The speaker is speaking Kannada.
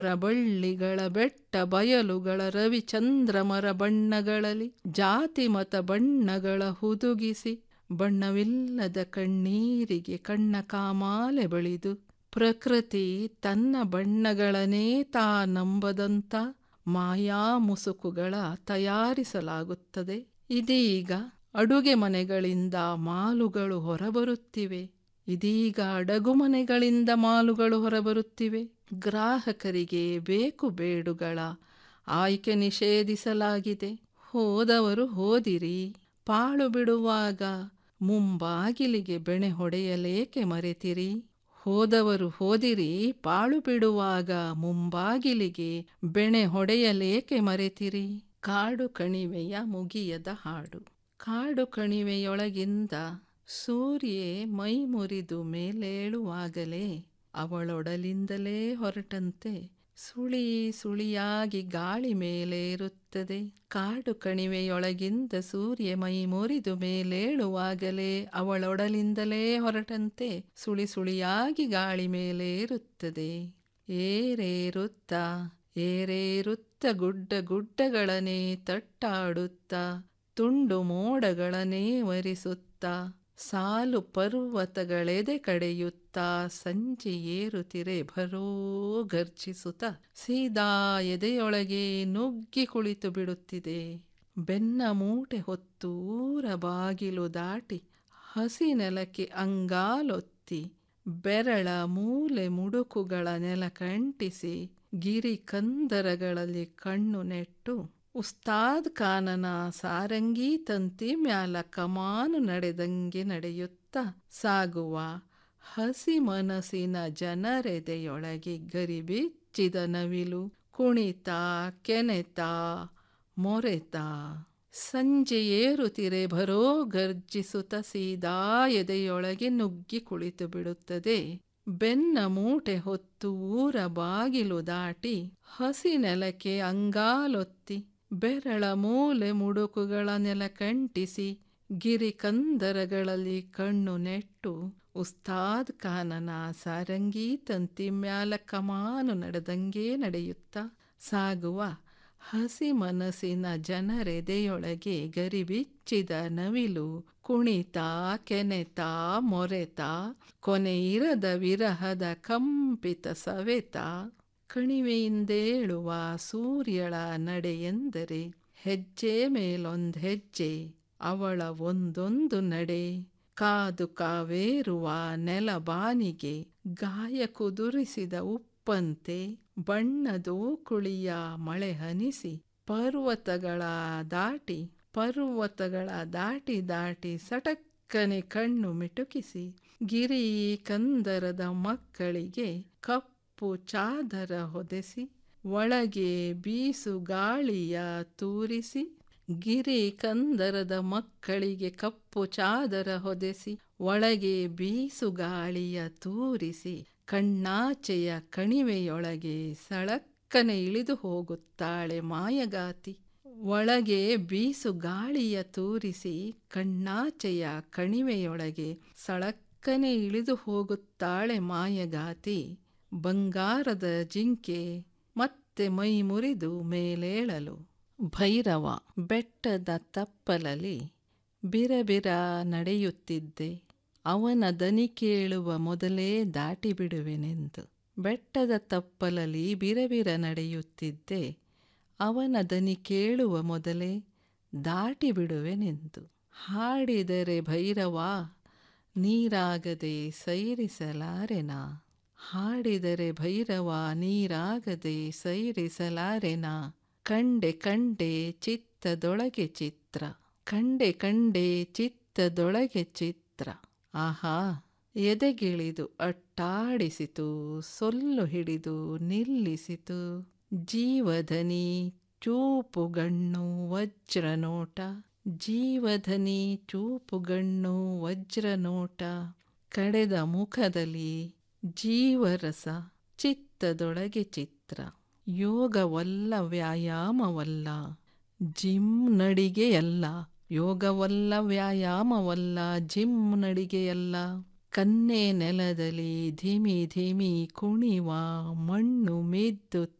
ಬಳ್ಳಿಗಳ ಬೆಟ್ಟ ಬಯಲುಗಳ ರವಿಚಂದ್ರಮರ ಬಣ್ಣಗಳಲ್ಲಿ ಜಾತಿ ಮತ ಬಣ್ಣಗಳ ಹುದುಗಿಸಿ ಬಣ್ಣವಿಲ್ಲದ ಕಣ್ಣೀರಿಗೆ ಕಣ್ಣ ಕಾಮಾಲೆ ಬಳಿದು ಪ್ರಕೃತಿ ತನ್ನ ಬಣ್ಣಗಳನ್ನೇ ತಾ ನಂಬದಂತ ಮಾಯಾ ಮುಸುಕುಗಳ ತಯಾರಿಸಲಾಗುತ್ತದೆ ಇದೀಗ ಅಡುಗೆ ಮನೆಗಳಿಂದ ಮಾಲುಗಳು ಹೊರಬರುತ್ತಿವೆ ಇದೀಗ ಅಡಗು ಮನೆಗಳಿಂದ ಮಾಲುಗಳು ಹೊರಬರುತ್ತಿವೆ ಗ್ರಾಹಕರಿಗೆ ಬೇಕು ಬೇಡುಗಳ ಆಯ್ಕೆ ನಿಷೇಧಿಸಲಾಗಿದೆ ಹೋದವರು ಹೋದಿರಿ ಪಾಳು ಬಿಡುವಾಗ ಮುಂಬಾಗಿಲಿಗೆ ಬೆಣೆ ಹೊಡೆಯಲೇಕೆ ಮರೆತಿರಿ ಹೋದವರು ಹೋದಿರಿ ಪಾಳು ಬಿಡುವಾಗ ಮುಂಬಾಗಿಲಿಗೆ ಬೆಣೆ ಹೊಡೆಯಲೇಕೆ ಮರೆತಿರಿ ಕಾಡು ಕಣಿವೆಯ ಮುಗಿಯದ ಹಾಡು ಕಾಡು ಕಣಿವೆಯೊಳಗಿಂದ ಸೂರ್ಯೆ ಮೈ ಮುರಿದು ಮೇಲೇಳುವಾಗಲೇ ಅವಳೊಡಲಿಂದಲೇ ಹೊರಟಂತೆ ಸುಳಿ ಸುಳಿಯಾಗಿ ಗಾಳಿ ಮೇಲೇರುತ್ತದೆ ಕಾಡು ಕಣಿವೆಯೊಳಗಿಂದ ಸೂರ್ಯ ಮೈ ಮುರಿದು ಮೇಲೇಳುವಾಗಲೇ ಅವಳೊಡಲಿಂದಲೇ ಹೊರಟಂತೆ ಸುಳಿ ಸುಳಿಯಾಗಿ ಗಾಳಿ ಮೇಲೇರುತ್ತದೆ ಏರೇರುತ್ತ ಏರೇರುತ್ತ ಗುಡ್ಡ ಗುಡ್ಡಗಳನ್ನೇ ತಟ್ಟಾಡುತ್ತ ತುಂಡು ಮೋಡಗಳನ್ನೇ ವರಿಸುತ್ತ ಸಾಲು ಪರ್ವತಗಳೆದೆ ಕಡೆಯುತ್ತಾ ಸಂಜೆ ಏರುತ್ತಿರೆ ಭರೋ ಗರ್ಜಿಸುತ್ತ ಸೀದಾ ಎದೆಯೊಳಗೆ ನುಗ್ಗಿ ಕುಳಿತು ಬಿಡುತ್ತಿದೆ ಬೆನ್ನ ಮೂಟೆ ಹೊತ್ತು ಊರ ಬಾಗಿಲು ದಾಟಿ ಹಸಿ ನೆಲಕ್ಕೆ ಅಂಗಾಲೊತ್ತಿ ಬೆರಳ ಮೂಲೆ ಮುಡುಕುಗಳ ನೆಲ ಕಂಟಿಸಿ ಗಿರಿ ಕಂದರಗಳಲ್ಲಿ ಕಣ್ಣು ನೆಟ್ಟು ಉಸ್ತಾದ್ ಖಾನನ ಸಾರಂಗಿ ತಂತಿ ಮ್ಯಾಲ ಕಮಾನು ನಡೆದಂಗೆ ನಡೆಯುತ್ತ ಸಾಗುವ ಹಸಿ ಮನಸ್ಸಿನ ಜನರೆದೆಯೊಳಗೆ ಗರಿಬಿಚ್ಚಿದ ನವಿಲು ಕುಣಿತ ಕೆನೆತ ಮೊರೆತ ಸಂಜೆ ಏರುತ್ತಿರೆ ಭರೋ ಗರ್ಜಿಸುತ್ತ ಸೀದಾ ಎದೆಯೊಳಗೆ ನುಗ್ಗಿ ಕುಳಿತು ಬಿಡುತ್ತದೆ ಬೆನ್ನ ಮೂಟೆ ಹೊತ್ತು ಊರ ಬಾಗಿಲು ದಾಟಿ ಹಸಿ ನೆಲಕ್ಕೆ ಅಂಗಾಲೊತ್ತಿ ಬೆರಳ ಮೂಲೆ ಮುಡುಕುಗಳ ನೆಲ ಕಂಟಿಸಿ ಗಿರಿ ಕಂದರಗಳಲ್ಲಿ ಕಣ್ಣು ನೆಟ್ಟು ಉಸ್ತಾದ್ ಖಾನನ ಸಾರಂಗಿ ತಂತಿ ಮ್ಯಾಲ ಕಮಾನು ನಡೆದಂಗೆ ನಡೆಯುತ್ತ ಸಾಗುವ ಹಸಿ ಮನಸ್ಸಿನ ಜನರೆದೆಯೊಳಗೆ ಗರಿಬಿಚ್ಚಿದ ನವಿಲು ಕುಣಿತ ಕೆನೆತ ಮೊರೆತ ಕೊನೆಯಿರದ ವಿರಹದ ಕಂಪಿತ ಸವೆತ ಕಣಿವೆಯಿಂದೇಳುವ ಸೂರ್ಯಳ ನಡೆಯೆಂದರೆ ಹೆಜ್ಜೆ ಮೇಲೊಂದ್ ಹೆಜ್ಜೆ ಅವಳ ಒಂದೊಂದು ನಡೆ ಕಾದು ಕಾವೇರುವ ನೆಲ ಬಾನಿಗೆ ಗಾಯ ಕುದುರಿಸಿದ ಉಪ್ಪಂತೆ ಬಣ್ಣದೋ ಕುಳಿಯ ಮಳೆ ಹನಿಸಿ ಪರ್ವತಗಳ ದಾಟಿ ಪರ್ವತಗಳ ದಾಟಿ ದಾಟಿ ಸಟಕ್ಕನೆ ಕಣ್ಣು ಮಿಟುಕಿಸಿ ಗಿರಿ ಕಂದರದ ಮಕ್ಕಳಿಗೆ ಕಪ್ಪು ಚಾದರ ಹೊದೆಸಿ ಒಳಗೆ ಬೀಸು ಗಾಳಿಯ ತೂರಿಸಿ ಗಿರಿ ಕಂದರದ ಮಕ್ಕಳಿಗೆ ಕಪ್ಪು ಚಾದರ ಹೊದೆಸಿ ಒಳಗೆ ಬೀಸು ಗಾಳಿಯ ತೂರಿಸಿ ಕಣ್ಣಾಚೆಯ ಕಣಿವೆಯೊಳಗೆ ಸಳಕ್ಕನೆ ಇಳಿದು ಹೋಗುತ್ತಾಳೆ ಮಾಯಗಾತಿ ಒಳಗೆ ಬೀಸು ಗಾಳಿಯ ತೂರಿಸಿ ಕಣ್ಣಾಚೆಯ ಕಣಿವೆಯೊಳಗೆ ಸಳಕ್ಕನೆ ಇಳಿದು ಹೋಗುತ್ತಾಳೆ ಮಾಯಗಾತಿ ಬಂಗಾರದ ಜಿಂಕೆ ಮತ್ತೆ ಮೈ ಮುರಿದು ಮೇಲೇಳಲು ಭೈರವ ಬೆಟ್ಟದ ತಪ್ಪಲಲ್ಲಿ ಬಿರಬಿರ ನಡೆಯುತ್ತಿದ್ದೆ ಅವನ ದನಿ ಕೇಳುವ ಮೊದಲೇ ದಾಟಿ ಬಿಡುವೆನೆಂದು ಬೆಟ್ಟದ ತಪ್ಪಲಲ್ಲಿ ಬಿರಬಿರ ನಡೆಯುತ್ತಿದ್ದೆ ಅವನ ದನಿ ಕೇಳುವ ಮೊದಲೇ ದಾಟಿ ಬಿಡುವೆನೆಂದು ಹಾಡಿದರೆ ಭೈರವ ನೀರಾಗದೆ ಸೈರಿಸಲಾರೆನಾ ಹಾಡಿದರೆ ಭೈರವ ನೀರಾಗದೆ ಸೈರಿಸಲಾರೆನಾ ಕಂಡೆ ಕಂಡೆ ಚಿತ್ತದೊಳಗೆ ಚಿತ್ರ ಕಂಡೆ ಕಂಡೆ ಚಿತ್ತದೊಳಗೆ ಚಿತ್ರ ಆಹಾ ಎದೆಗಿಳಿದು ಅಟ್ಟಾಡಿಸಿತು ಸೊಲ್ಲು ಹಿಡಿದು ನಿಲ್ಲಿಸಿತು ಜೀವಧನಿ ಚೂಪುಗಣ್ಣು ವಜ್ರನೋಟ ಜೀವಧನಿ ಚೂಪುಗಣ್ಣು ವಜ್ರನೋಟ ಕಡೆದ ಮುಖದಲ್ಲಿ ಜೀವರಸ ಚಿತ್ತದೊಳಗೆ ಚಿತ್ರ ಯೋಗವಲ್ಲ ವ್ಯಾಯಾಮವಲ್ಲ ಜಿಮ್ ನಡಿಗೆಯಲ್ಲ ಯೋಗವಲ್ಲ ವ್ಯಾಯಾಮವಲ್ಲ ಜಿಮ್ ನಡಿಗೆಯಲ್ಲ ಕನ್ನೆ ನೆಲದಲ್ಲಿ ಧಿಮಿ ಧಿಮಿ ಕುಣಿವ ಮಣ್ಣು ಮಿದ್ದು